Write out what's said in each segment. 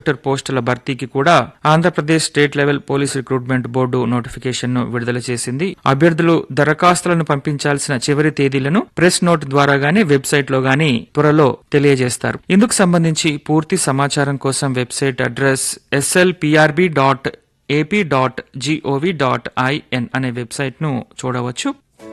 inspector పోస్టుల భర్తీకి కూడా Andhra Pradesh state level police recruitment board notification ను విడుదల చేసింది అభ్యర్థులు దరఖాస్తులను పంపించాల్సిన చివరి తేదీలను ప్రెస్ నోట్ ద్వారా గానీ వెబ్సైట్ లో గానీ త్వరలో తెలియజేస్తారు ఇందుకు సంబంధించి పూర్తి సమాచారం కోసం website address SLPRB dot AP dot GOV dot IN అనే వెబ్సైట్ ను చూడవచ్చు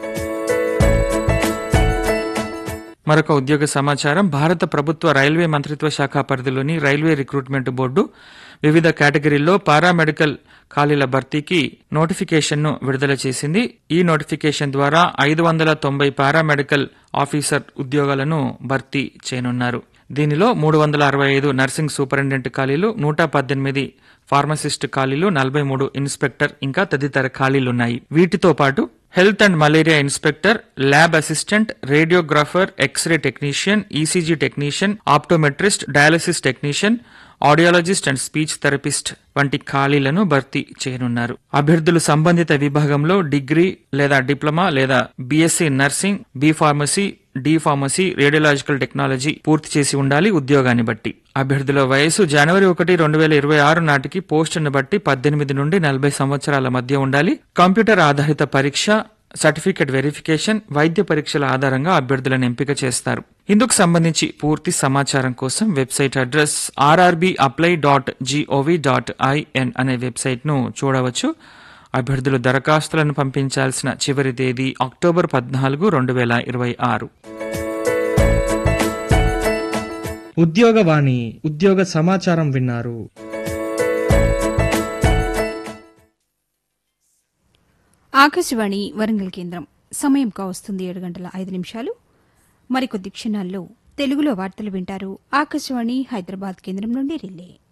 మరొక ఉద్యోగ సమాచారం భారత ప్రభుత్వ రైల్వే మంత్రిత్వ శాఖ పరిధిలోని రైల్వే రిక్రూట్మెంట్ బోర్డు వివిధ కేటగిరీల్లో పారామెడికల్ ఖాళీల భర్తీకి నోటిఫికేషన్ను విడుదల చేసింది ఈ నోటిఫికేషన్ ద్వారా ఐదు వందల తొంభై పారామెడికల్ ఆఫీసర్ ఉద్యోగాలను భర్తీ చేయనున్నారు దీనిలో మూడు వందల అరవై ఐదు నర్సింగ్ సూపరింటెండెంట్ ఖాళీలు నూట పద్దెనిమిది ఫార్మసిస్ట్ ఖాళీలు నలభై మూడు ఇన్స్పెక్టర్ ఇంకా తదితర ఖాళీలున్నాయి వీటితో పాటు health and malaria inspector lab assistant radiographer x ray technician ECG technician optometrist dialysis technician audiologist and speech therapist వంటి ఖాళీలను భర్తీ చేయనున్నారు అభ్యర్థులు సంబంధిత విభాగంలో డిగ్రీ లేదా డిప్లొమా లేదా BSc nursing B pharmacy D pharmacy radiological technology పూర్తి చేసి ఉండాలి ఉద్యోగాన్ని బట్టి అభ్యర్థుల వయసు జనవరి ఒకటి రెండు వేల ఇరవై ఆరు నాటికి పోస్టును బట్టి పద్దెనిమిది నుండి నలభై సంవత్సరాల మధ్య ఉండాలి కంప్యూటర్ ఆధారిత పరీక్ష సర్టిఫికెట్ వెరిఫికేషన్ వైద్య పరీక్షల ఆధారంగా అభ్యర్థులను ఎంపిక చేస్తారు ఇందుకు సంబంధించి పూర్తి సమాచారం కోసం website address RRB apply dot GOV dot IN అనే వెబ్సైట్ ను చూడవచ్చు అభ్యర్థులు దరఖాస్తులను పంపించాల్సిన చివరి తేదీ అక్టోబర్ పద్నాలుగు రెండు వేల ఇరవై ఆరు ఉద్యోగవాణి ఉద్యోగ సమాచారం విన్నారు ఆకాశవాణి వరంగల్ కేంద్రం సమయం కావస్తుంది ఏడు గంటల ఐదు నిమిషాలు మరికొద్ది క్షణాల్లో తెలుగులో వార్తలు వింటారు ఆకాశవాణి హైదరాబాద్ కేంద్రం నుండి రిలే